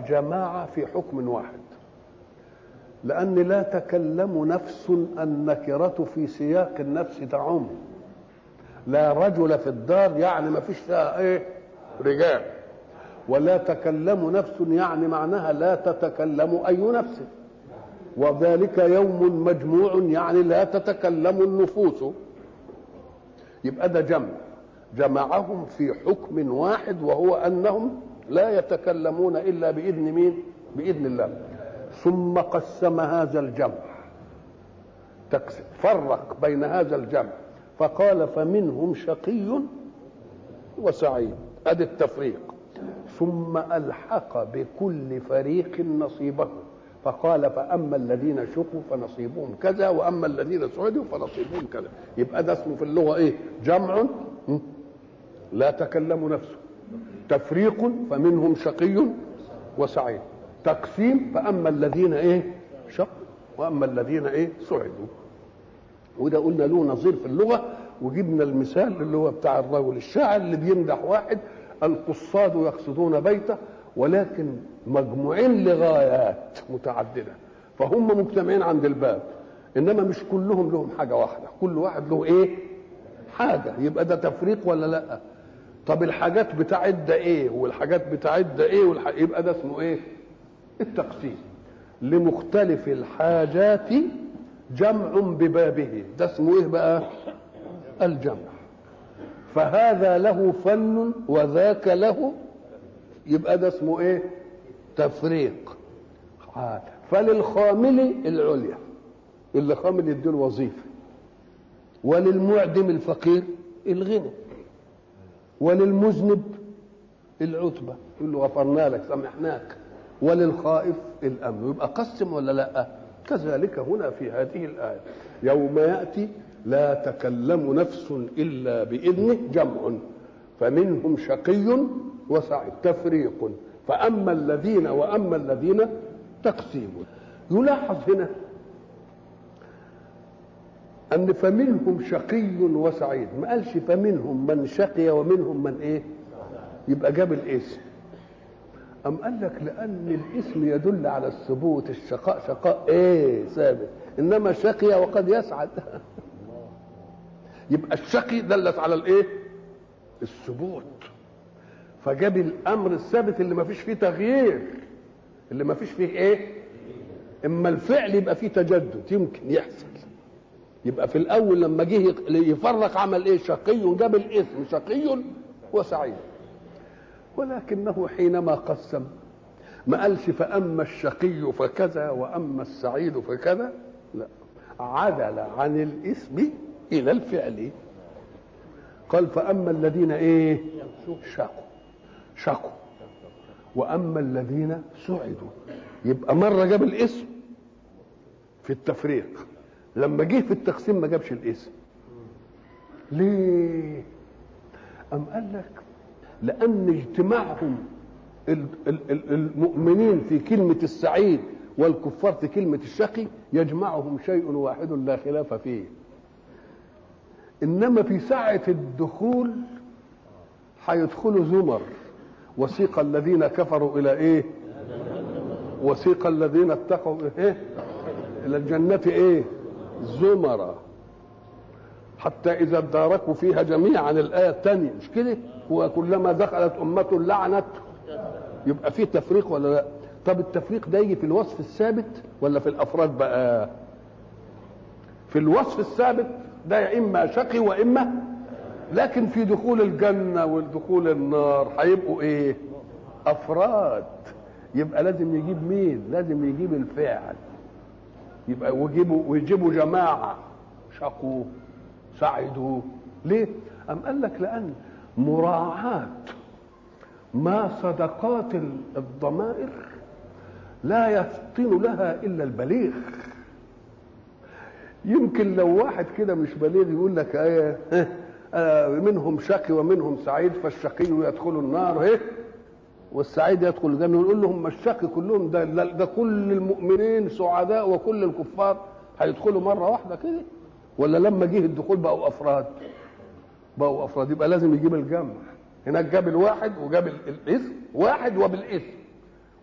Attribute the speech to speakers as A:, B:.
A: جماعة في حكم واحد لأن لا تكلم نفس النكرة في سياق النفس تعم لا رجل في الدار يعني ما فيش فيها ايه رجال ولا تكلم نفس يعني معناها لا تتكلم أي نفس وذلك يوم مجموع يعني لا تتكلم النفوس يبقى ده جمع جمعهم في حكم واحد وهو انهم لا يتكلمون الا باذن مين؟ باذن الله ثم قسم هذا الجمع فرق بين هذا الجمع فقال فمنهم شقي وسعيد ادي التفريق ثم الحق بكل فريق نصيبه فقال فاما الذين شقوا فنصيبهم كذا واما الذين سعدوا فنصيبهم كذا يبقى ده اسمه في اللغه ايه جمع لا تكلم نفسه تفريق فمنهم شقي وسعيد تقسيم فاما الذين ايه شق واما الذين ايه سعدوا وده قلنا له نظير في اللغه وجبنا المثال اللي هو بتاع الرجل الشاعر اللي بيمدح واحد القصاد يقصدون بيته ولكن مجموعين لغايات متعدده فهم مجتمعين عند الباب انما مش كلهم لهم حاجه واحده كل واحد له ايه حاجه يبقى ده تفريق ولا لا طب الحاجات بتاعت ده ايه والحاجات بتاعت ده ايه والح... يبقى ده اسمه ايه التقسيم لمختلف الحاجات جمع ببابه ده اسمه ايه بقى الجمع فهذا له فن وذاك له يبقى ده اسمه ايه تفريق فللخامل العليا اللي خامل يديله وظيفه وللمعدم الفقير الغنى وللمذنب العتبة يقول له غفرنا لك سامحناك وللخائف الأمن يبقى قسم ولا لا كذلك هنا في هذه الآية يوم يأتي لا تكلم نفس إلا بإذنه جمع فمنهم شقي وسعيد تفريق فأما الذين وأما الذين تقسيم يلاحظ هنا أن فمنهم شقي وسعيد ما قالش فمنهم من شقي ومنهم من إيه يبقى جاب الاسم أم قال لك لأن الاسم يدل على الثبوت الشقاء شقاء إيه ثابت إنما شقي وقد يسعد يبقى الشقي دلت على الإيه الثبوت فجاب الأمر الثابت اللي ما فيش فيه تغيير اللي ما فيش فيه إيه إما الفعل يبقى فيه تجدد يمكن يحصل يبقى في الاول لما جه يفرق عمل ايه شقي جاب الاسم شقي وسعيد ولكنه حينما قسم ما قالش فاما الشقي فكذا واما السعيد فكذا لا عدل عن الاسم الى الفعل قال فاما الذين ايه شقوا شقوا واما الذين سعدوا يبقى مره جاب الاسم في التفريق لما جه في التقسيم ما جابش الاسم ليه أم قال لك لأن اجتماعهم المؤمنين في كلمة السعيد والكفار في كلمة الشقي يجمعهم شيء واحد لا خلاف فيه إنما في ساعة الدخول هيدخلوا زمر وسيق الذين كفروا إلى إيه وسيق الذين اتقوا إيه إلى الجنة إيه زمرا حتى إذا اداركوا فيها جميعا الآية الثانية مش كده وكلما دخلت أمة لعنت يبقى في تفريق ولا لا طب التفريق ده يجي في الوصف الثابت ولا في الأفراد بقى في الوصف الثابت ده يا إما شقي وإما لكن في دخول الجنة والدخول النار هيبقوا إيه أفراد يبقى لازم يجيب مين لازم يجيب الفاعل يبقى ويجيبوا ويجيبوا جماعه شقوا سعدوا ليه؟ أم قال لك لأن مراعاة ما صدقات الضمائر لا يفطن لها إلا البليغ يمكن لو واحد كده مش بليغ يقول لك ايه آه منهم شقي ومنهم سعيد فالشقي يدخل النار ايه والسعيد يدخل الجنه ونقول لهم الشقي كلهم ده ده كل المؤمنين سعداء وكل الكفار هيدخلوا مره واحده كده ولا لما جه الدخول بقوا افراد بقوا افراد يبقى لازم يجيب الجمع هناك جاب الواحد وجاب الاسم واحد وبالاسم